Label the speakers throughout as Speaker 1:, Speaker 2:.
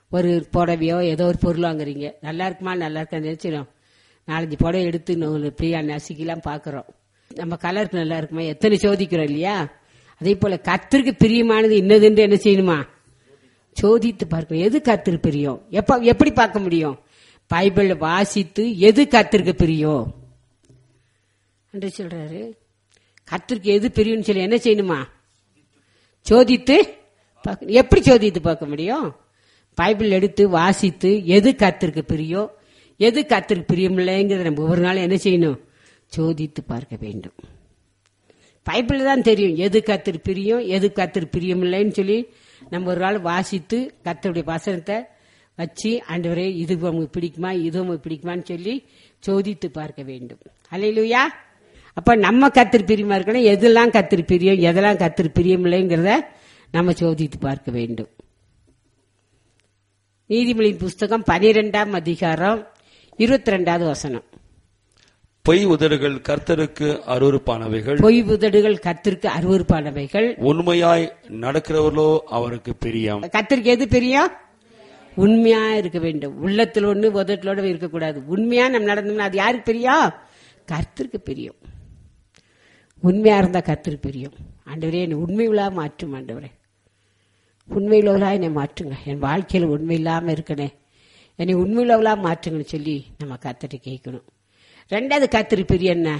Speaker 1: ஒரு புடவையோ ஏதோ ஒரு பொருள் வாங்குறீங்க நல்லா இருக்குமா நல்லா இருக்கா நினைச்சிடும் நாலஞ்சு புடவை எடுத்து நம்ம பிரியா நசுக்கிலாம் பாக்குறோம் நம்ம கலருக்கு நல்லா இருக்குமா எத்தனை சோதிக்கிறோம் இல்லையா அதே போல கத்திற்கு பிரியமானது இன்னதுன்னு என்ன செய்யணுமா சோதித்து பார்க்கணும் எது கத்திற்கு பிரியம் எப்ப எப்படி பார்க்க முடியும் பைபிள் வாசித்து எது கத்திற்கு பிரியம் என்று சொல்றாரு கத்திற்கு எது பிரியும்னு சொல்லி என்ன செய்யணுமா சோதித்து பார்க்கணும். எப்படி சோதித்து பார்க்க முடியும் பைபிள் எடுத்து வாசித்து எது கத்திற்கு பிரியோ எது கத்திற்கு பிரியமில்லைங்கிறத நம்ம ஒவ்வொரு நாளும் என்ன செய்யணும் சோதித்து பார்க்க வேண்டும் பைபிள் தான் தெரியும் எது கத்திற்கு பிரியம் எது கத்திற்கு பிரியமில்லைன்னு சொல்லி நம்ம ஒரு நாள் வாசித்து கத்தருடைய வசனத்தை வச்சு ஆண்டவரே இது உங்களுக்கு பிடிக்குமா இது உங்களுக்கு பிடிக்குமான்னு சொல்லி சோதித்து பார்க்க வேண்டும் அல்லையிலுயா அப்ப நம்ம கத்திரி பிரியமா இருக்கணும் எதெல்லாம் கத்திரி பிரியம் எதெல்லாம் கத்திரி பிரியமில்லைங்கிறத நம்ம சோதித்து பார்க்க வேண்டும் நீதிமொழியின் புஸ்தகம் பனிரெண்டாம் அதிகாரம் இருபத்தி ரெண்டாவது வசனம்
Speaker 2: பொய் உதடுகள் கர்த்தருக்கு அருவருப்பானவைகள்
Speaker 1: பொய் உதடுகள் கத்திற்கு அருவருப்பானவைகள்
Speaker 2: உண்மையாய் நடக்கிறவர்களோ அவருக்கு பிரியம்
Speaker 1: கத்திரிக்கு எது பிரியம் உண்மையா இருக்க வேண்டும் உள்ளத்துல ஒண்ணு உதட்டலோட இருக்கக்கூடாது உண்மையா நம்ம நடந்தோம்னா அது யாருக்கு பிரியம் கர்த்தருக்கு பிரியம் உண்மையா இருந்தா கர்த்தருக்கு பிரியம் ஆண்டவரே என்னை உண்மை உள்ளா மாற்றும் ஆண்டவரே உண்மையுள்ளவளா என்னை மாற்றுங்க என் வாழ்க்கையில் உண்மை இல்லாம இருக்கனே என்னை உண்மையுள்ளவளா மாற்றுங்கன்னு சொல்லி நம்ம கர்த்தரை கேட்கணும் ரெண்டாவது கர்த்தரு பிரியம் என்ன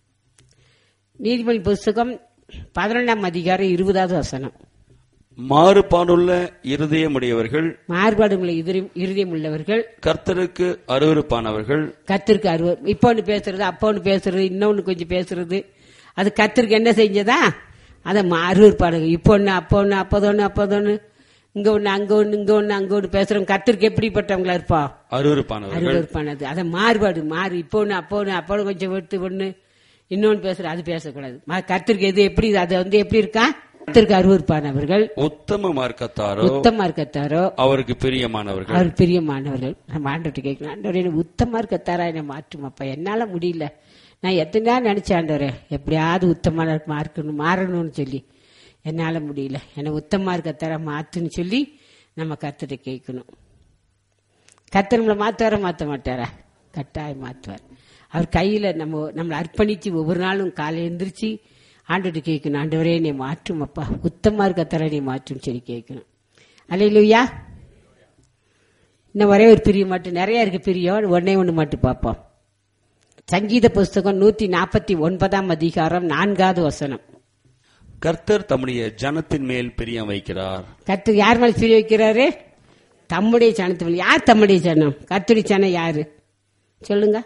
Speaker 1: நீதிமொழி புஸ்தகம் பதினொன்றாம் அதிகாரம் இருபதாவது வசனம்
Speaker 2: மாறுபாடுள்ள இருதயமுடையவர்கள்
Speaker 1: மாறுபாடுகளை இருதயம் உள்ளவர்கள்
Speaker 2: கர்த்தருக்கு அருவருப்பானவர்கள்
Speaker 1: கத்திற்கு அருவ இப்போ ஒன்று பேசுறது அப்போ ஒன்று பேசுறது இன்னொன்று கொஞ்சம் பேசுறது அது கத்திற்கு என்ன செஞ்சதா அதை அருவறுப்பாடுங்க இப்போ ஒன்று அப்போ ஒன்று அப்போதொன்று அப்போதொன்று இங்க ஒன்று அங்க ஒன்று இங்க ஒன்று அங்க ஒன்று பேசுறோம் கத்திற்கு எப்படிப்பட்டவங்களா இருப்பா
Speaker 2: அருவருப்பானவர்கள்
Speaker 1: அருவறுப்பானது அதை மாறுபாடு மாறு இப்போ ஒன்று அப்போ ஒன்று அப்போ ஒண்ணு கொஞ்சம் எடுத்து ஒன்று இன்னொன்று பேசுற அது பேசக்கூடாது மா- கர்த்தருக்கு எது எப்படி அது வந்து எப்படி இருக்கா கத்திற்கு அருவறுப்பானவர்கள்
Speaker 2: உத்தம மார்க்கத்தாரோ
Speaker 1: உத்தமா இருக்கத்தாரோ
Speaker 2: அவருக்கு பிரியமானவர்கள்
Speaker 1: அவர் பிரியமானவர்கள் நம்ம ஆண்டவர்கிட்ட கேட்கணும் ஆண்டவரே எனக்கு உத்தமா இருக்கத்தாரா என்னை மாற்றுமாப்பா என்னால முடியல நான் எத்தனை நாள் நினைச்சேன் ஆண்டவரே எப்படியாவது உத்தமான மார்க்கணும் மாறணும்னு சொல்லி என்னால முடியல என்னை உத்தமா இருக்கத்தாரா மாத்துன்னு சொல்லி நம்ம கத்துட்டு கேட்கணும் கத்தர் நம்மளை மாத்துவாரா மாத்த மாட்டாரா கட்டாயம் மாத்துவார் அவர் கையில நம்ம நம்மளை அர்ப்பணிச்சு ஒவ்வொரு நாளும் காலை எந்திரிச்சு ஆண்டுட்டு கேட்கணும் ஆண்டவரே நீ மாற்றும் அப்பா உத்தமா இருக்கத்தாரா நீ மாற்றும் சொல்லி கேட்கணும் அல்லையிலுயா இன்னும் ஒரே ஒரு பிரியம் மட்டும் நிறைய இருக்கு பிரியம் ஒன்னே ஒன்று மட்டும் பார்ப்போம் சங்கீத புஸ்தகம் நூத்தி நாற்பத்தி ஒன்பதாம் அதிகாரம் நான்காவது வசனம்
Speaker 2: கர்த்தர் தம்முடைய ஜனத்தின் மேல் பிரியம் வைக்கிறார்
Speaker 1: கத்து யார் மேல பிரிய வைக்கிறாரு தம்முடைய சனத்து மேல யார் தம்முடைய சனம் கத்துடைய சனம் யாரு சொல்லுங்க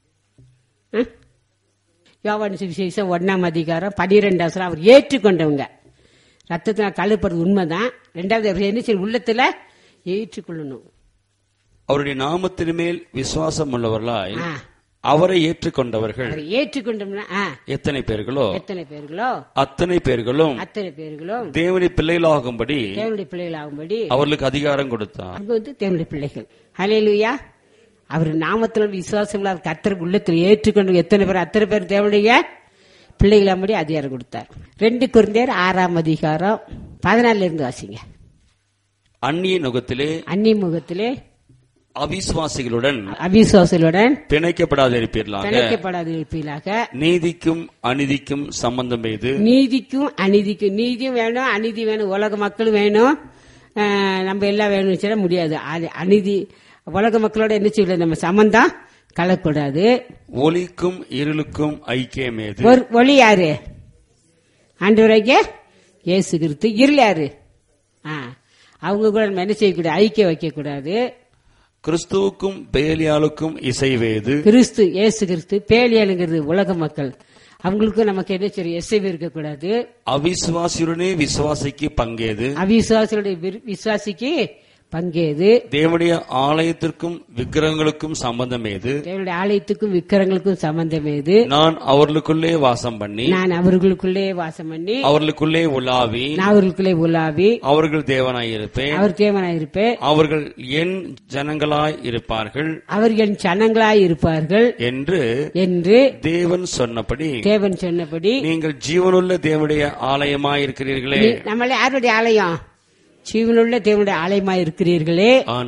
Speaker 1: ஆ? யோவான் சுவிசேஷம் ஒன்னாம் அதிகாரம் பனிரெண்டாம் வசனம் அவர் ஏற்றுக்கொண்டவங்க ரத்தத்தினால் கழுப்புறது உண்மைதான் ரெண்டாவது அவர் என்ன செய்யணும்? உள்ளத்துல ஏற்றுக்கொள்ளணும்
Speaker 2: அவருடைய நாமத்தின் மேல் விசுவாசம் உள்ளவர்களாய்
Speaker 1: ஆ.
Speaker 2: அவரை ஏற்றுக்கொண்டவர்கள்
Speaker 1: அவரை ஏற்றுக்கொண்டோம்னா ஆ,
Speaker 2: எத்தனை பேர்களோ
Speaker 1: எத்தனை பேர்களோ
Speaker 2: அத்தனை பேர்களும்
Speaker 1: அத்தனை பேர்களும்
Speaker 2: தேவனுடைய பிள்ளைகளாகும்படி
Speaker 1: தேவனுடைய பிள்ளைகள் ஆகும்படி
Speaker 2: அவர்களுக்கு அதிகாரம் கொடுத்தார்
Speaker 1: அவங்க வந்து தேவனுடைய பிள்ளைகள் ஹalleluya அவர் நாமத்தில் விசுவாசம் அவர் கத்தருக்கு உள்ளத்தில் ஏற்றுக்கொண்டு எத்தனை பேர் அத்தனை பேர் தேவனுடைய பிள்ளைகளாகும்படி அதிகாரம் கொடுத்தார் ரெண்டு குருந்தேர் ஆறாம் அதிகாரம் பதினாலுல இருந்து வாசிங்க
Speaker 2: அந்நிய நுகத்திலே
Speaker 1: அந்நிய முகத்திலே
Speaker 2: அவிசுவாசிகளுடன்
Speaker 1: அவிசுவாசலுடன்
Speaker 2: பிணைக்கப்படாதிருப்பீர்களாக
Speaker 1: பிணைக்கப்படாத இருப்பீர்களாக
Speaker 2: நீதிக்கும் அநீதிக்கும் சம்பந்தம் எது
Speaker 1: நீதிக்கும் அநீதிக்கும் நீதியும் வேணும் அநீதி வேணும் உலக மக்களும் வேணும் ஆஹ் நம்ம எல்லாம் வேணும்னு சொல்ல முடியாது அது அநீதி உலக மக்களோட என்ன செய்யல நம்ம சம்பந்தம் கலக்கூடாது
Speaker 2: ஒளிக்கும் இருளுக்கும் ஐக்கியம் ஏது
Speaker 1: ஒரு ஒளி யாரு ஆண்டவராக இயேசு கிறிஸ்து இருள் யாரு ஆ அவங்க கூட நம்ம என்ன செய்யக்கூடாது ஐக்கியம் வைக்கக்கூடாது
Speaker 2: கிறிஸ்துவுக்கும் பேலியாளுக்கும் இசைவேது
Speaker 1: கிறிஸ்து இயேசு கிறிஸ்து பேலியலுங்கிறது உலக மக்கள் அவங்களுக்கும் நமக்கு என்ன செய்யும் எசைவு இருக்கக்கூடாது
Speaker 2: அவிசுவாசியுடனே விசுவாசிக்கு பங்கேது
Speaker 1: அவிசுவாசிகளுடைய விரு- விசுவாசிக்கு பங்கேது
Speaker 2: தேவனுடைய ஆலயத்திற்கும் விக்கிரகங்களுக்கும் சம்பந்தம் ஏது
Speaker 1: தேவனுடைய ஆலயத்துக்கும் விக்கிரங்களுக்கும் சம்பந்தம் ஏது
Speaker 2: நான் அவர்களுக்குள்ளே வாசம் பண்ணி
Speaker 1: நான் அவர்களுக்குள்ளே வாசம் பண்ணி
Speaker 2: அவர்களுக்குள்ளே உலாவி
Speaker 1: நான் அவர்களுக்குள்ளே உலாவி
Speaker 2: அவர்கள் தேவனாயிருப்பேன்
Speaker 1: அவர் தேவனாயிருப்பேன்
Speaker 2: அவர்கள் என் ஜனங்களாய் இருப்பார்கள்
Speaker 1: அவர் என் சனங்களாய் இருப்பார்கள்
Speaker 2: என்று
Speaker 1: என்று
Speaker 2: தேவன் சொன்னபடி
Speaker 1: தேவன் சொன்னபடி
Speaker 2: நீங்கள் ஜீவனுள்ள தேவனுடைய ஆலயமாய் இருக்கிறீர்களே
Speaker 1: நம்மள யாருடைய ஆலயம் ஜீவனுள்ள தேவனுடைய ஆலயமாய் இருக்கிறீர்களே